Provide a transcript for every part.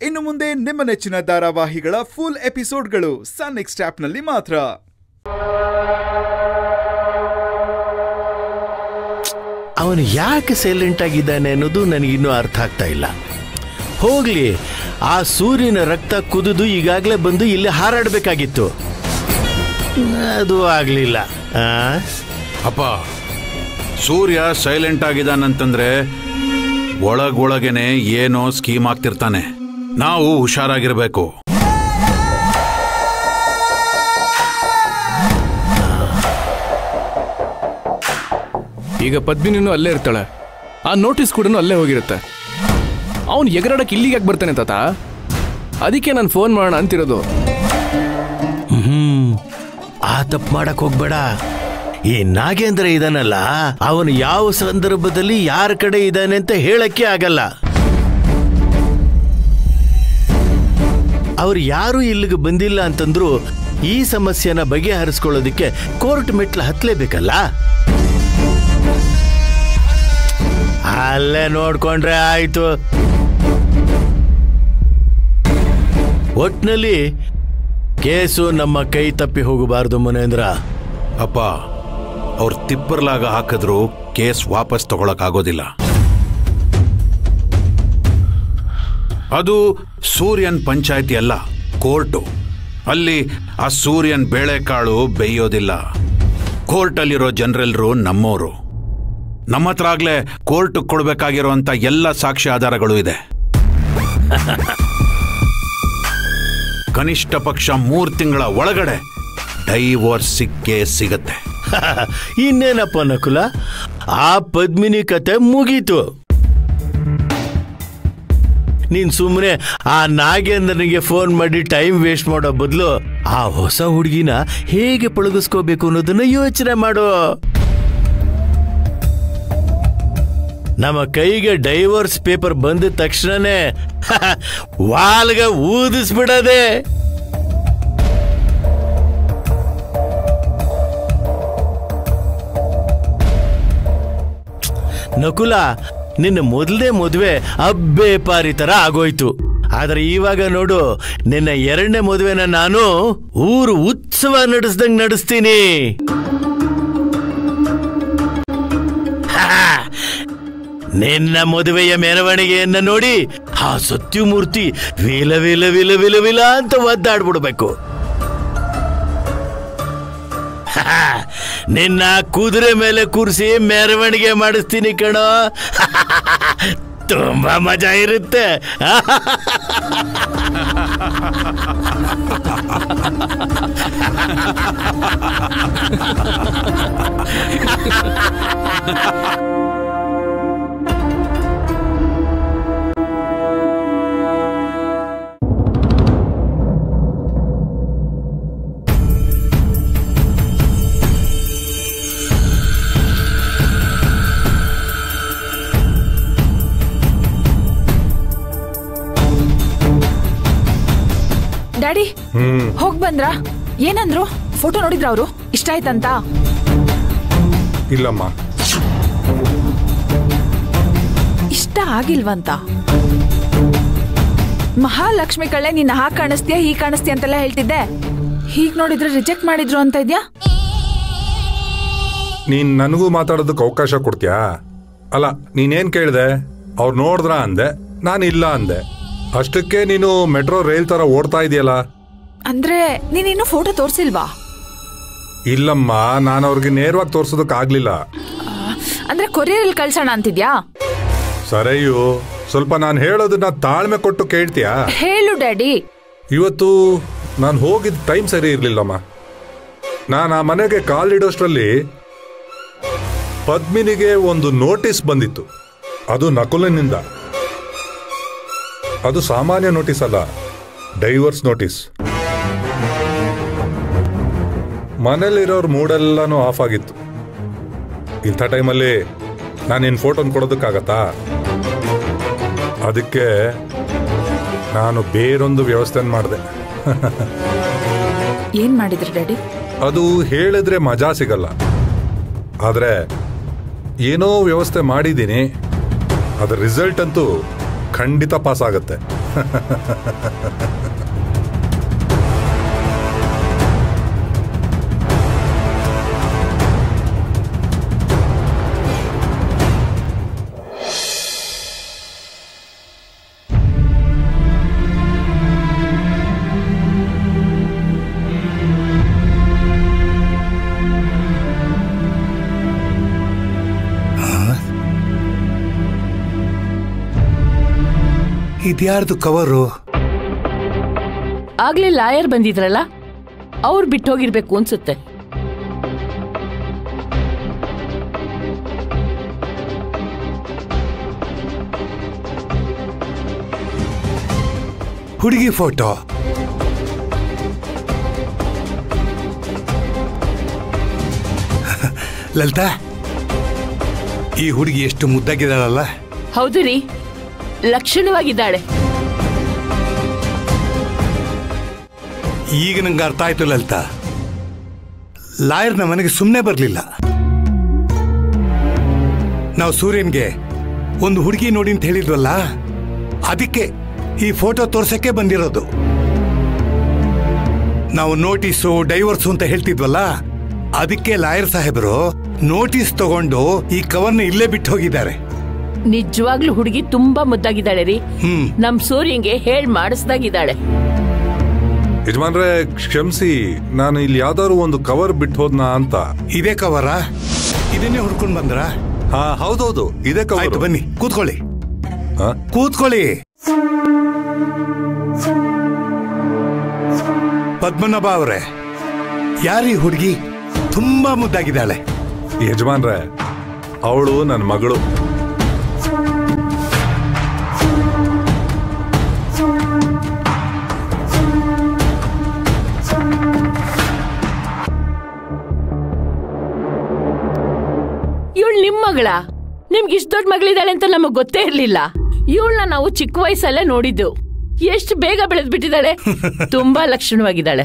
ಇನ್ನು ಮುಂದೆ ನಿಮ್ಮ ನೆಚ್ಚಿನ ಧಾರಾವಾಹಿಗಳ ಫುಲ್ ಎಪಿಸೋಡ್ಗಳು ಸನ್ ನೆಕ್ಸ್ಟ್ ಆಪ್ನಲ್ಲಿ ಮಾತ್ರ ಅವನು ಯಾಕೆ ಸೈಲೆಂಟ್ ಆಗಿದ್ದಾನೆ ಅನ್ನೋದು ನನಗಿನ್ನೂ ಅರ್ಥ ಆಗ್ತಾ ಇಲ್ಲ ಹೋಗ್ಲಿ ಆ ಸೂರ್ಯನ ರಕ್ತ ಕುದಿದು ಈಗಾಗಲೇ ಬಂದು ಇಲ್ಲಿ ಹಾರಾಡಬೇಕಾಗಿತ್ತು ಅದು ಆಗಲಿಲ್ಲ ಆ ಅಪ್ಪ ಸೂರ್ಯ ಸೈಲೆಂಟ್ ಆಗಿದ್ದಾನಂತಂದ್ರೆ ಒಳಗೊಳಗೇನೆ ಏನೋ ಸ್ಕೀಮ್ ಆಗ್ತಿರ್ತಾನೆ ನಾವು ಹುಷಾರಾಗಿರ್ಬೇಕು ಈಗ ಪದ್ಮಿನಿನೂ ಅಲ್ಲೇ ಇರ್ತಾಳೆ ಆ ನೋಟಿಸ್ ಕೂಡ ಅಲ್ಲೇ ಹೋಗಿರುತ್ತೆ ಅವನು ಎಗರಾಡಕ್ಕೆ ಇಲ್ಲಿಗೆ ಯಾಕೆ ಬರ್ತಾನೆ ತಾತ ಅದಕ್ಕೆ ನಾನು ಫೋನ್ ಮಾಡೋಣ ಅಂತಿರೋದು ಹ್ಮ್ ಆ ತಪ್ಪು ಮಾಡಕ್ ಹೋಗ್ಬೇಡ ಈ ನಾಗೇಂದ್ರ ಇದಾನಲ್ಲ ಅವನು ಯಾವ ಸಂದರ್ಭದಲ್ಲಿ ಯಾರ ಕಡೆ ಇದ್ದಾನೆ ಅಂತ ಹೇಳಕ್ಕೆ ಆಗಲ್ಲ ಅವ್ರು ಯಾರು ಇಲ್ಲಿಗೆ ಬಂದಿಲ್ಲ ಅಂತಂದ್ರು ಈ ಸಮಸ್ಯೆನ ಬಗೆಹರಿಸ್ಕೊಳ್ಳೋದಕ್ಕೆ ಕೋರ್ಟ್ ಮೆಟ್ಲು ಹತ್ಲೇಬೇಕಲ್ಲ ಅಲ್ಲೇ ನೋಡ್ಕೊಂಡ್ರೆ ಆಯ್ತು ಒಟ್ನಲ್ಲಿ ಕೇಸು ನಮ್ಮ ಕೈ ತಪ್ಪಿ ಹೋಗಬಾರದು ಮನೇಂದ್ರ ಅಪ್ಪ ಅವ್ರು ತಿಪ್ಪರ್ಲಾಗ ಹಾಕಿದ್ರು ಕೇಸ್ ವಾಪಸ್ ತಗೊಳಕ್ ಅದು ಸೂರ್ಯನ್ ಪಂಚಾಯತಿ ಅಲ್ಲ ಕೋರ್ಟು ಅಲ್ಲಿ ಆ ಸೂರ್ಯನ್ ಬೇಳೆಕಾಳು ಬೇಯೋದಿಲ್ಲ ಕೋರ್ಟಲ್ಲಿರೋ ಜನರೆಲ್ಲರೂ ನಮ್ಮೋರು ನಮ್ಮ ಹತ್ರ ಆಗ್ಲೇ ಕೋರ್ಟ್ ಕೊಡ್ಬೇಕಾಗಿರುವಂತ ಎಲ್ಲ ಸಾಕ್ಷಿ ಆಧಾರಗಳು ಇದೆ ಕನಿಷ್ಠ ಪಕ್ಷ ಮೂರ್ ತಿಂಗಳ ಒಳಗಡೆ ಡೈವೋರ್ಸ್ ಸಿಕ್ಕೇ ಸಿಗತ್ತೆ ಇನ್ನೇನಪ್ಪ ನಕುಲ ಆ ಪದ್ಮಿನಿ ಕತೆ ಮುಗೀತು ನೀನ್ ಸುಮ್ಮನೆ ಆ ನಾಗೇಂದ್ರನಿಗೆ ಫೋನ್ ಮಾಡಿ ಟೈಮ್ ವೇಸ್ಟ್ ಮಾಡೋ ಬದಲು ಆ ಹೊಸ ಹುಡುಗಿನ ಹೇಗೆ ಪಳಗಿಸ್ಕೋಬೇಕು ಅನ್ನೋದನ್ನ ಯೋಚನೆ ಮಾಡು ನಮ್ಮ ಕೈಗೆ ಡೈವರ್ಸ್ ಪೇಪರ್ ಬಂದ ತಕ್ಷಣನೇ ವಾಲ್ಗ ಊದಿಸ್ಬಿಡದೆ ನಕುಲ ನಿನ್ನ ಮೊದಲನೇ ಮದುವೆ ಅಬ್ಬೆ ಪಾರಿ ತರ ಆಗೋಯ್ತು ಆದ್ರೆ ಇವಾಗ ನೋಡು ನಿನ್ನ ಎರಡನೇ ಮದುವೆನ ನಾನು ಊರು ಉತ್ಸವ ನಡೆಸ್ದಂಗ್ ನಡೆಸ್ತೀನಿ ಹಾ, ನಿನ್ನ ಮದುವೆಯ ಮೆರವಣಿಗೆಯನ್ನ ನೋಡಿ ಆ ಸತ್ಯಮೂರ್ತಿ ವಿಲ ವಿಲ ವಿಲ ವಿಲ ವಿಲ ಅಂತ ಒದ್ದಾಡ್ಬಿಡ್ಬೇಕು ಹಾ, ನಿನ್ನ ಕುದುರೆ ಮೇಲೆ ಕೂರಿಸಿ ಮೆರವಣಿಗೆ ಮಾಡಿಸ್ತೀನಿ ಕಣೋ ತುಂಬಾ ಮಜಾ ಇರುತ್ತೆ ಡ್ಯಾಡಿ ಹೋಗ್ ಬಂದ್ರ ಏನಂದ್ರು ಫೋಟೋ ನೋಡಿದ್ರ ಅವರು ಇಷ್ಟ ಆಯ್ತಂತ ಇಲ್ಲಮ್ಮ ಇಷ್ಟ ಆಗಿಲ್ವಂತ ಮಹಾಲಕ್ಷ್ಮಿ ಕಳ್ಳೆ ನಿನ್ನ ಹಾಗೆ ಕಾಣಿಸ್ತೀಯ ಹೀಗ್ ಕಾಣಿಸ್ತೀಯ ಅಂತೆಲ್ಲ ಹೇಳ್ತಿದ್ದೆ ಹೀಗ್ ನೋಡಿದ್ರೆ ರಿಜೆಕ್ಟ್ ಮಾಡಿದ್ರು ಅಂತ ಇದ್ಯಾ ನೀನ್ ನನಗೂ ಮಾತಾಡೋದಕ್ಕೆ ಅವಕಾಶ ಕೊಡ್ತೀಯಾ ಅಲ್ಲ ನೀನೇನ್ ಕೇಳಿದೆ ಅವ್ರು ನೋಡಿದ್ರ ಅಂದೆ ನಾನು ಇಲ್ಲ ಅಂದೆ ಅಷ್ಟಕ್ಕೆ ನೀನು ಮೆಟ್ರೋ ರೈಲ್ ತರ ಓಡ್ತಾ ಇದೆಯಲ್ಲ ಅಂದ್ರೆ ನೀನಿನ್ನು ಫೋಟೋ ತೋರ್ಸಿಲ್ವಾ ಇಲ್ಲಮ್ಮ ನಾನು ಅವ್ರಿಗೆ ನೇರವಾಗಿ ತೋರ್ಸೋದಕ್ ಆಗ್ಲಿಲ್ಲ ಅಂದ್ರೆ ಕೊರಿಯರ್ ಕಳ್ಸೋಣ ಅಂತಿದ್ಯಾ ಸರಿಯು ಸ್ವಲ್ಪ ನಾನು ಹೇಳೋದನ್ನ ತಾಳ್ಮೆ ಕೊಟ್ಟು ಕೇಳ್ತೀಯಾ ಹೇಳು ಡ್ಯಾಡಿ ಇವತ್ತು ನಾನು ಹೋಗಿದ್ದ ಟೈಮ್ ಸರಿ ಇರ್ಲಿಲ್ಲಮ್ಮ ನಾನು ಆ ಮನೆಗೆ ಕಾಲಿಡೋಷ್ಟ್ರಲ್ಲಿ ಪದ್ಮಿನಿಗೆ ಒಂದು ನೋಟಿಸ್ ಬಂದಿತ್ತು ಅದು ನಕುಲನಿಂದ ಅದು ಸಾಮಾನ್ಯ ನೋಟಿಸ್ ಅಲ್ಲ ಡೈವರ್ಸ್ ನೋಟಿಸ್ ಮನೇಲಿರೋರ್ ಮೂಡೆಲ್ಲಾನು ಆಫ್ ಆಗಿತ್ತು ಇಂಥ ಟೈಮಲ್ಲಿ ನಾನು ನಿನ್ನ ಫೋಟೋನ್ ಕೊಡೋದಕ್ಕಾಗತ್ತಾ ಅದಕ್ಕೆ ನಾನು ಬೇರೊಂದು ವ್ಯವಸ್ಥೆ ಮಾಡಿದೆ ಏನ್ ಮಾಡಿದ್ರಿ ಡ್ಯಾಡಿ ಅದು ಹೇಳಿದ್ರೆ ಮಜಾ ಸಿಗಲ್ಲ ಆದರೆ ಏನೋ ವ್ಯವಸ್ಥೆ ಮಾಡಿದ್ದೀನಿ ಅದರ ರಿಸಲ್ಟ್ ಅಂತೂ ಖಂಡಿತ ಪಾಸ್ ಆಗುತ್ತೆ ಇದ್ಯಾರ್ದು ಕವರು ಆಗ್ಲೇ ಲಾಯರ್ ಬಂದಿದ್ರಲ್ಲ ಅವ್ರು ಬಿಟ್ಟು ಹೋಗಿರ್ಬೇಕು ಅನ್ಸುತ್ತೆ ಹುಡುಗಿ ಫೋಟೋ ಲಲಿತಾ ಈ ಹುಡುಗಿ ಎಷ್ಟು ಮುದ್ದಾಗಿದ್ದಾಳಲ್ಲ ಹೌದು ರೀ ಲಕ್ಷಣವಾಗಿದ್ದಾಳೆ ಈಗ ನಂಗೆ ಅರ್ಥ ಆಯ್ತು ಲಲಿತಾ ಲಾಯರ್ನ ಮನೆಗೆ ಸುಮ್ಮನೆ ಬರಲಿಲ್ಲ ನಾವು ಸೂರ್ಯನ್ಗೆ ಒಂದು ಹುಡುಗಿ ನೋಡಿ ಅಂತ ಹೇಳಿದ್ವಲ್ಲ ಅದಕ್ಕೆ ಈ ಫೋಟೋ ತೋರ್ಸಕ್ಕೆ ಬಂದಿರೋದು ನಾವು ನೋಟಿಸು ಡೈವರ್ಸು ಅಂತ ಹೇಳ್ತಿದ್ವಲ್ಲ ಅದಕ್ಕೆ ಲಾಯರ್ ಸಾಹೇಬರು ನೋಟಿಸ್ ತಗೊಂಡು ಈ ಕವರ್ನ ಇಲ್ಲೇ ಬಿಟ್ಟು ಹೋಗಿದ್ದಾರೆ ನಿಜವಾಗ್ಲೂ ಹುಡುಗಿ ತುಂಬಾ ಮುದ್ದಾಗಿದ್ದಾಳೆ ರೀ ಹ್ಮ್ ನಮ್ ಸೂರ್ಯಂಗೆ ಹೇಳ್ ಮಾಡಿಸ್ದಾಗಿದ್ದಾಳೆ ಯಜಮಾನ್ರೆ ಕ್ಷಮಿಸಿ ನಾನು ಇಲ್ಲಿ ಯಾವ್ದಾದ್ರು ಒಂದು ಕವರ್ ಬಿಟ್ಟು ಹೋದ್ನಾ ಅಂತ ಇದೇ ಕವರಾ ಇದನ್ನೇ ಹುಡ್ಕೊಂಡು ಬಂದ್ರಾ ಹಾ ಹೌದೌದು ಇದೇ ಆಯ್ತು ಕವರ್ ಬನ್ನಿ ಕೂತ್ಕೊಳ್ಳಿ ಹಾ? ಕೂತ್ಕೊಳ್ಳಿ ಪದ್ಮನಾಭ ಅವರೇ ಯಾರೀ ಹುಡುಗಿ ತುಂಬಾ ಮುದ್ದಾಗಿದ್ದಾಳೆ ಯಜಮಾನ್ರೆ ಅವಳು ನನ್ನ ಮಗಳು ಇವಳು ನಿಮ್ ಮಗಳ ನಿಮ್ಗೆ ಇಷ್ಟ ದೊಡ್ಡ ಮಗಳಿದ್ದಾಳೆ ಅಂತ ನಮಗ್ ಗೊತ್ತೇ ಇರ್ಲಿಲ್ಲ ಇವಳನ್ನ ನಾವು ಚಿಕ್ಕ ವಯಸ್ಸಲ್ಲೇ ನೋಡಿದ್ದು ಎಷ್ಟು ಬೇಗ ಬೆಳೆದ್ ಬಿಟ್ಟಿದ್ದಾಳೆ ತುಂಬಾ ಲಕ್ಷಣವಾಗಿದ್ದಾಳೆ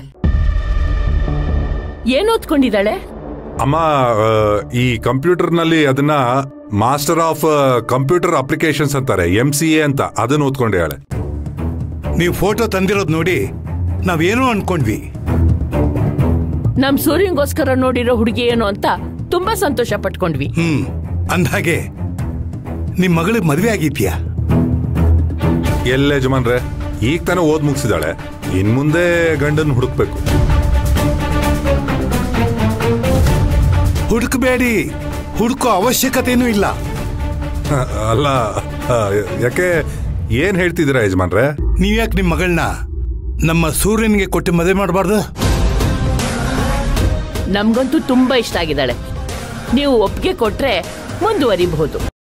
ಏನ್ ಓದ್ಕೊಂಡಿದ್ದಾಳೆ ಅಮ್ಮ ಆ, ಈ ಕಂಪ್ಯೂಟರ್ ನಲ್ಲಿ ಅದನ್ನ ಮಾಸ್ಟರ್ ಆಫ್ ಕಂಪ್ಯೂಟರ್ ಅಪ್ಲಿಕೇಶನ್ಸ್ ಅಂತಾರೆ ಎಂ ಸಿ ಎ ಅಂತ ಅದನ್ನ ಓದ್ಕೊಂಡೇಳೆ ನೀವು ಫೋಟೋ ತಂದಿರೋದು ನೋಡಿ ನಾವೇನೋ ಅನ್ಕೊಂಡ್ವಿ ನಮ್ ಸೂರ್ಯಂಗೋಸ್ಕರ ನೋಡಿರೋ ಹುಡುಗಿ ಏನು ಅಂತ ತುಂಬಾ ಸಂತೋಷ ಪಟ್ಕೊಂಡ್ವಿ ಹ್ಮ್ ಅಂದ್ಹಾಗೆ ನಿಮ್ ಮಗಳಿಗೆ ಮದ್ವೆ ಆಗಿದ್ಯಾ ಎಲ್ಲ ಯಜಮಾನ್ರೆ ಈಗ ತಾನೇ ಓದ್ ಮುಗಿಸಿದಾಳೆ ಇನ್ ಮುಂದೆ ಗಂಡನ್ ಹುಡುಕ್ಬೇಕು ಹುಡುಕಬೇಡಿ ಹುಡುಕೋ ಅವಶ್ಯಕತೆನೂ ಇಲ್ಲ ಹ, ಅಲ್ಲ ಆ, ಯಾಕೆ ಏನ್ ಹೇಳ್ತಿದ್ದೀರಾ ಯಜಮಾನ್ರೆ ನೀವ್ಯಾಕೆ ನಿಮ್ಮ ಮಗಳನ್ನ ನಮ್ಮ ಸೂರ್ಯನಿಗೆ ಕೊಟ್ಟು ಮದುವೆ ಮಾಡಬಾರ್ದು ನಮ್ಗಂತೂ ತುಂಬಾ ಇಷ್ಟ ಆಗಿದ್ದಾಳೆ ನೀವು ಒಪ್ಪಿಗೆ ಕೊಟ್ರೆ ಮುಂದುವರಿಬಹುದು